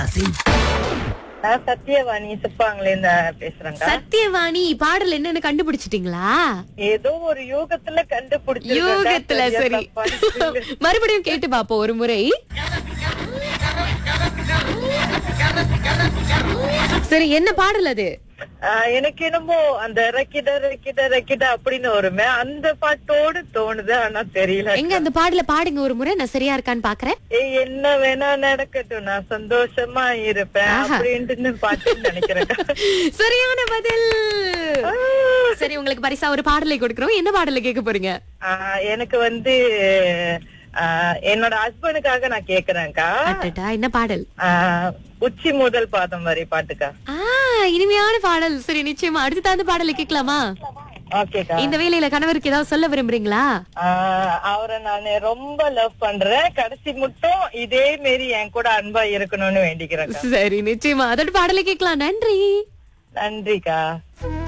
நான் சத்யவாணி சிப்பாங்களே பேசுறேங்க சத்தியவாணி பாடல் என்னன்னு கண்டுபிடிச்சிட்டீங்களா ஏதோ ஒரு யோகத்துல கண்டுபிடிச்சிருக்கேன்டா. யூகத்துல சரியா சரி தப்பான்னு சொல்லு. மறுபடியும் கேட்டு பாப்போம் ஒரு முறை சரி என்ன பாடல் அது ஆஹ், எனக்கு என்னமோ அந்த ரக்கிட ரக்கிட ரக்கிட அப்படின்னு வருமே அந்த பாட்டோடு தோணுது ஆனா தெரியல எங்க அந்த பாடல பாடுங்க ஒரு முறை நான் சரியா இருக்கான்னு பாக்குறேன் ஏய், என்ன வேணா நடக்கட்டும் நான் சந்தோஷமா இருப்பேன் ஆஹா. அப்படின்ட்டு பாட்டுன்னு நினைக்கிறேன் சரியான பதில் சரி உங்களுக்கு பரிசா ஒரு பாடலை கொடுக்கறோம் என்ன பாடலை கேட்க போறீங்க ஆஹ், எனக்கு வந்து ஆஹ், என்னோட ஹஸ்பண்டுக்காக நான் கேக்குறேன்க்கா அடடா என்ன பாடல் ஆஹ், உச்சி முதல் பாதம் வரை பாட்டுக்கா ஆ இனிமையான பாடல் சரி நிச்சயமா அடுத்த அந்த பாடலை கேட்கலாமா ஓகேக்கா இந்த வேலையில கணவருக்கு ஏதாவது சொல்ல விரும்புறீங்களா ஆஹ் அவரை நானு ரொம்ப லவ் பண்றேன் கடைசி மட்டும் இதே மாரி என் கூட அன்பா இருக்கணும்னு வேண்டிக்கிறேன் சரி நிச்சயமா அதோட பாடலை கேட்கலாம் நன்றி நன்றிக்கா